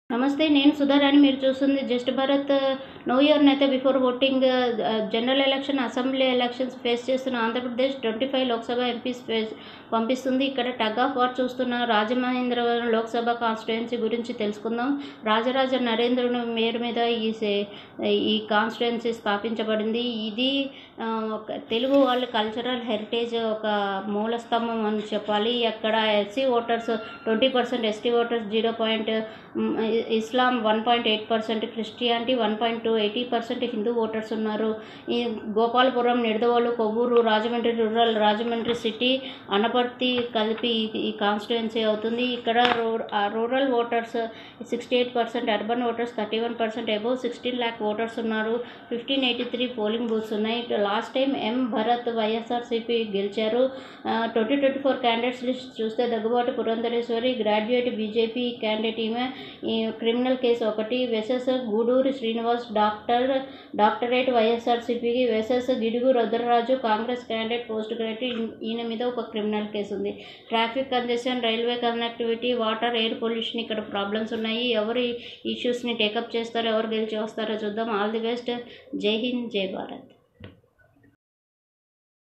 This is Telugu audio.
నమస్తే నేను సుధారాణి మీరు చూస్తుంది జస్ట్ భారత్ నో ఇయర్ అయితే before voting general election assembly elections face చేస్తున్న Andhra Pradesh twenty five Lok Sabha MPs face పంపిస్తుంది ఇక్కడ టగ్ ఆఫ్ వార్ చూస్తున్న రాజమహేంద్రవరం లోక్సభ కాన్స్టిట్యుయెన్సీ గురించి తెలుసుకుందాం రాజరాజ నరేంద్రుని మేరు మీద ఈ సే- ఈ కాన్స్టిట్యుయెన్సీ స్థాపించబడింది ఇది ఆ, ఒక తెలుగు వాళ్ళ కల్చరల్ హెరిటేజ్ ఒక మూల స్తంభం అని చెప్పాలి అక్కడ SC voters twenty percent ST voters zero point Islam one point eight percent Christianity one point two eighty percent Hindu voters ఉన్నారు ఈ గోపాలపురం నిడదవోలు కొవ్వూరు రాజమండ్రి రూరల్ రాజమండ్రి సిటీ అనపర్తి కలిపి ఈ- ఈ కాన్స్టిట్యుయెన్సీ అవుతుంది ఇక్కడ రూ- ఆ rural voters sixty eight percent urban voters thirty one percent above sixteen lakh voters ఉన్నారు fifteen eighty three polling booths ఉన్నాయి last time M Bharat YSRCP గెలిచారు twenty twenty four candidates list చూస్తే Daggubati Purandeswari graduate BJP candidate ఈమె ఈ క్రిమినల్ కేసు ఒకటి versus Guduri Srinivas doctor doctorate వైఎస్ఆర్సీపీకి versus Gidugu Rudraraju Congress candidate post graduate ఈయన మీద ఒక క్రిమినల్ కేసు ఉంది traffic congestion railway connectivity water air pollution ఇక్కడ ప్రాబ్లమ్స్ ఉన్నాయి ఎవరు ఈ ఇష్యూస్ని టేకప్ చేస్తారో ఎవరు గెలిచి వస్తారో చూద్దాం ఆల్ ది బెస్ట్ జై హింద్ జై భారత్